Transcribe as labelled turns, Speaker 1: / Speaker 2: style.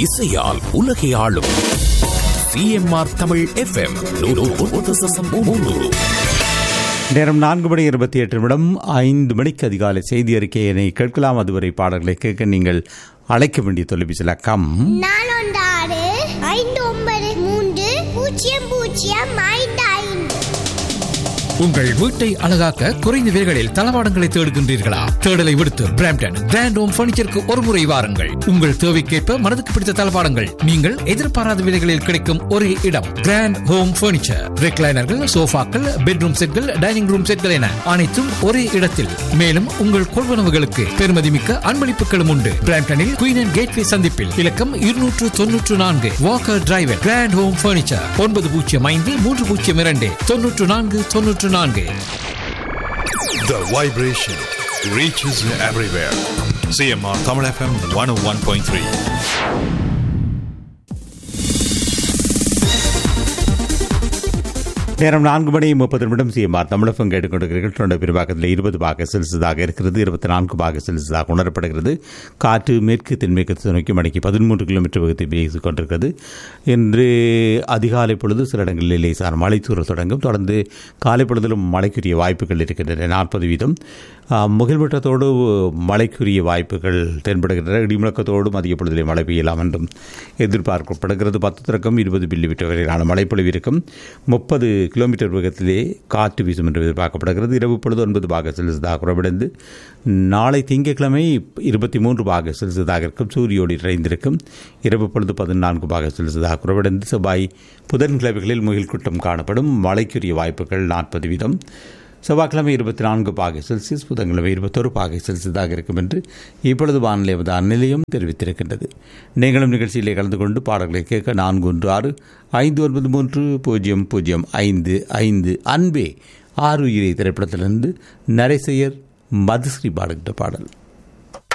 Speaker 1: இசையால் உலகை ஆளும் சிஎம்ஆர் தமிழ் எஃப்எம்
Speaker 2: நேரம் நான்கு மணி இருபத்தி எட்டு நிமிடம் ஐந்து மணிக்கு அதிகாலை செய்தி அறிக்கையினை கேட்கலாம் அதுவரை பாடல்களை கேட்க நீங்கள் அழைக்க வேண்டிய தொலைபேசி இலக்கம்
Speaker 3: நான் ஒன்று ஆறு ஐந்து ஒன்பது மூன்று பூஜ்ஜியம் பூஜ்ஜியம் ஐந்து ஐந்து
Speaker 4: உங்கள் வீட்டை அழகாக்க குறைந்த விலைகளில் தளவாடங்களை தேடுகின்றீர்களா தேடலை விடுத்து பிராம்டன் கிராண்ட் ஹோம் பர்னிச்சருக்கு ஒரு முறை வாருங்கள் உங்கள் தேவைக்கேற்ப மனதுக்கு பிடித்த தளவாடங்கள் நீங்கள் எதிர்பாராத விலைகளில் கிடைக்கும் ஒரே இடம் கிராண்ட் ஹோம் பர்னிச்சர் ரெக்லைனர்கள் சோஃபாக்கள் பெட்ரூம் செட்கள் டைனிங் ரூம் செட்கள் என அனைத்தும் ஒரே இடத்தில் மேலும் உங்கள் கொள்வனவுகளுக்கு பெருமதிமிக்க அன்பளிப்புகளும் உண்டு பிராம்டனில் குயின் அண்ட் கேட்வே சந்திப்பில் இலக்கம் இருநூற்று தொன்னூற்று நான்கு walker driver grand home furniture ஒன்பது பூஜ்ஜியம் ஐந்து மூன்று பூஜ்ஜியம் இரண்டு தொன்னூற்று நான்கு தொன்னூற்று நான்கு
Speaker 5: The vibration reaches everywhere. CMR Tamil FM 101.3.
Speaker 2: நேரம் நான்கு மணி முப்பது நிமிடம் சிஎம்ஆர் தமிழகம் கேட்டுக்கொண்டிருக்கிறீர்கள் தொண்டை பெரும்பாக்கத்தில் இருபது பாக செல்சியஸாக இருக்கிறது இருபத்தி நான்கு பாக செல்சியஸாக உணரப்படுகிறது காற்று மேற்கு தென்மேற்கு நோக்கி மணிக்கு பதிமூன்று கிலோமீட்டர் வேகத்தில் வீசிக் கொண்டிருக்கிறது இன்று அதிகாலை பொழுது சில இடங்களில் லேசான மழை தூர தொடங்கும் தொடர்ந்து காலை பொழுதிலும் மழைக்குரிய வாய்ப்புகள் இருக்கின்றன நாற்பது வீதம் முகில்வட்டத்தோடு மழைக்குரிய வாய்ப்புகள் தென்படுகின்றன இடிமுழக்கத்தோடும் அதிக பொழுதிலே மழை பெய்யலாம் என்றும் எதிர்பார்க்கப்படுகிறது பத்து தொடக்கம் இருபது மில்லிமீட்டர் வரையிலான மழைப்பொழிவு இருக்கும் முப்பது கிலோமீட்டர் வேகத்திலே காற்று வீசும் என்று எதிர்பார்க்கப்படுகிறது இரவு பொழுது ஒன்பது பாக செல்சியஸாக குறைவடைந்து நாளை திங்கட்கிழமை இருபத்தி மூன்று பாக செல்சியஸாக இருக்கும் சூரியோடு இறைந்திருக்கும் இரவு பொழுது பதினான்கு பாக செல்சியஸாக குறைவடைந்து செவ்வாய் புதன்கிழமைகளில் முகில் கூட்டம் காணப்படும் மழைக்குரிய வாய்ப்புகள் நாற்பது வீதம் செவ்வாய்க்கிழமை இருபத்தி நான்கு பாகை செல்சியஸ் புதன்கிழமை இருபத்தொரு பாகை செல்சியஸாக இருக்கும் என்று இப்பொழுது வானிலை நிலையம் தெரிவித்திருக்கின்றது நீங்களும் நிகழ்ச்சியிலே கலந்து கொண்டு பாடல்களை கேட்க நான்கு ஒன்று ஆறு ஐந்து ஒன்பது மூன்று பூஜ்ஜியம் பூஜ்ஜியம் ஐந்து ஐந்து அன்பே ஆறு உயிரை திரைப்படத்திலிருந்து நரைசெயர் மதுஸ்ரீ பாடுகின்ற பாடல்